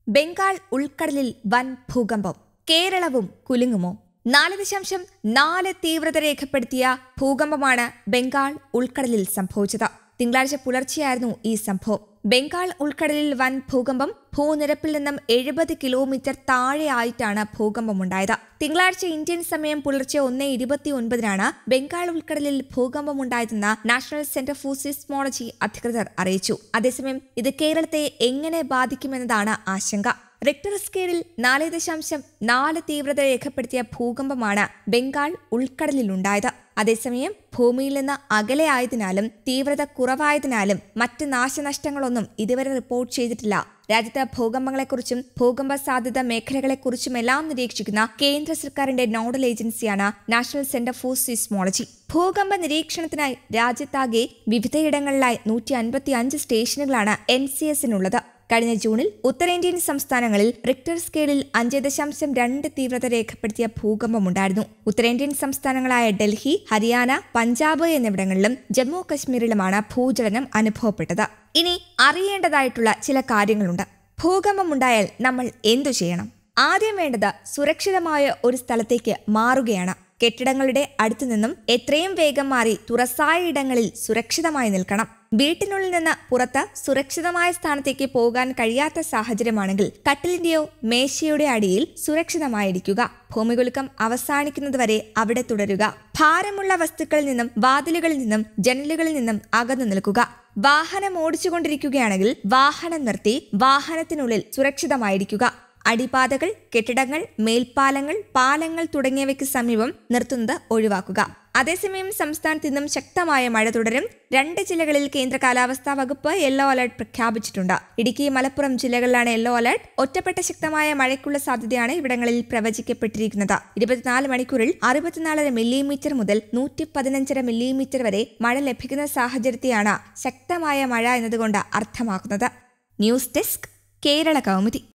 ബംഗാൾ ഉൾക്കടലിൽ വൻ ഭൂകമ്പം കേരളവും കുലുങ്ങുമോ നാല് ദശാംശം നാല് തീവ്രത രേഖപ്പെടുത്തിയ ഭൂകമ്പമാണ് ബംഗാൾ ഉൾക്കടലിൽ സംഭവിച്ചത് തിങ്കളാഴ്ച പുലർച്ചെയായിരുന്നു ഈ സംഭവം ബംഗാൾ ഉൾക്കടലിൽ വൻ ഭൂകമ്പം ഭൂനിരപ്പിൽ നിന്നും എഴുപത് കിലോമീറ്റർ താഴെയായിട്ടാണ് ഭൂകമ്പമുണ്ടായത് തിങ്കളാഴ്ച ഇന്ത്യൻ സമയം പുലർച്ചെ ഒന്ന് ഇരുപത്തി ഒൻപതിനാണ് ബംഗാൾ ഉൾക്കടലിൽ ഭൂകമ്പമുണ്ടായതെന്ന് നാഷണൽ സെന്റർ ഫോർ സിസ്മോളജി അധികൃതർ അറിയിച്ചു അതേസമയം ഇത് കേരളത്തെ എങ്ങനെ ബാധിക്കുമെന്നതാണ് ആശങ്ക റിക്ടർ സ്കെയിലിൽ നാല് ദശാംശം നാല് തീവ്രത രേഖപ്പെടുത്തിയ ഭൂകമ്പമാണ് ബംഗാൾ ഉൾക്കടലിലുണ്ടായത് അതേസമയം ഭൂമിയിൽ നിന്ന് അകലെ ആയതിനാലും തീവ്രത കുറവായതിനാലും മറ്റ് നാശനഷ്ടങ്ങളൊന്നും ഇതുവരെ റിപ്പോർട്ട് ചെയ്തിട്ടില്ല രാജ്യത്ത് ഭൂകമ്പങ്ങളെക്കുറിച്ചും ഭൂകമ്പ സാധ്യത മേഖലകളെക്കുറിച്ചുമെല്ലാം നിരീക്ഷിക്കുന്ന കേന്ദ്ര സർക്കാരിന്റെ നോഡൽ ഏജൻസിയാണ് നാഷണൽ സെന്റർ ഫോർ സിസ്മോളജി ഭൂകമ്പ നിരീക്ഷണത്തിനായി രാജ്യത്താകെ വിവിധയിടങ്ങളിലായി നൂറ്റി അൻപത്തി അഞ്ച് സ്റ്റേഷനുകളാണ് എൻ സി എസിനുള്ളത് കഴിഞ്ഞ ജൂണിൽ ഉത്തരേന്ത്യൻ സംസ്ഥാനങ്ങളിൽ റിക്ടർ സ്കെയിലിൽ അഞ്ച് ദശാംശം രണ്ട് തീവ്രത രേഖപ്പെടുത്തിയ ഭൂകമ്പമുണ്ടായിരുന്നു ഉത്തരേന്ത്യൻ സംസ്ഥാനങ്ങളായ ഡൽഹി ഹരിയാന പഞ്ചാബ് എന്നിവിടങ്ങളിലും ജമ്മു കശ്മീരിലുമാണ് ഭൂചലനം അനുഭവപ്പെട്ടത് ഇനി അറിയേണ്ടതായിട്ടുള്ള ചില കാര്യങ്ങളുണ്ട് ഭൂകമ്പമുണ്ടായാൽ നമ്മൾ എന്തു ചെയ്യണം ആദ്യം വേണ്ടത് സുരക്ഷിതമായ ഒരു സ്ഥലത്തേക്ക് മാറുകയാണ് കെട്ടിടങ്ങളുടെ അടുത്തു നിന്നും എത്രയും വേഗം മാറി തുറസായ ഇടങ്ങളിൽ സുരക്ഷിതമായി നിൽക്കണം വീട്ടിനുള്ളിൽ നിന്ന് പുറത്ത് സുരക്ഷിതമായ സ്ഥാനത്തേക്ക് പോകാൻ കഴിയാത്ത സാഹചര്യമാണെങ്കിൽ കട്ടിലിന്റെയോ മേശയുടെ അടിയിൽ സുരക്ഷിതമായിരിക്കുക ഭൂമികുലുക്കം അവസാനിക്കുന്നതുവരെ അവിടെ തുടരുക ഭാരമുള്ള വസ്തുക്കളിൽ നിന്നും വാതിലുകളിൽ നിന്നും ജനലുകളിൽ നിന്നും അകന്നു നിൽക്കുക വാഹനം ഓടിച്ചുകൊണ്ടിരിക്കുകയാണെങ്കിൽ വാഹനം നിർത്തി വാഹനത്തിനുള്ളിൽ സുരക്ഷിതമായിരിക്കുക അടിപാതകൾ കെട്ടിടങ്ങൾ മേൽപ്പാലങ്ങൾ പാലങ്ങൾ തുടങ്ങിയവയ്ക്ക് സമീപം നിർത്തുന്നത് ഒഴിവാക്കുക അതേസമയം സംസ്ഥാനത്ത് ഇന്നും ശക്തമായ മഴ തുടരും രണ്ട് ജില്ലകളിൽ കേന്ദ്ര കാലാവസ്ഥാ വകുപ്പ് യെല്ലോ അലർട്ട് പ്രഖ്യാപിച്ചിട്ടുണ്ട് ഇടുക്കി മലപ്പുറം ജില്ലകളിലാണ് യെല്ലോ അലർട്ട് ഒറ്റപ്പെട്ട ശക്തമായ മഴയ്ക്കുള്ള സാധ്യതയാണ് ഇവിടങ്ങളിൽ പ്രവചിക്കപ്പെട്ടിരിക്കുന്നത് ഇരുപത്തിനാല് മണിക്കൂറിൽ അറുപത്തിനാലര മില്ലിമീറ്റർ മുതൽ നൂറ്റി പതിനഞ്ചര മില്ലിമീറ്റർ വരെ മഴ ലഭിക്കുന്ന സാഹചര്യത്തെയാണ് ശക്തമായ മഴ എന്നതുകൊണ്ട് അർത്ഥമാക്കുന്നത് ന്യൂസ് ഡെസ്ക് കേരള കൗമുദി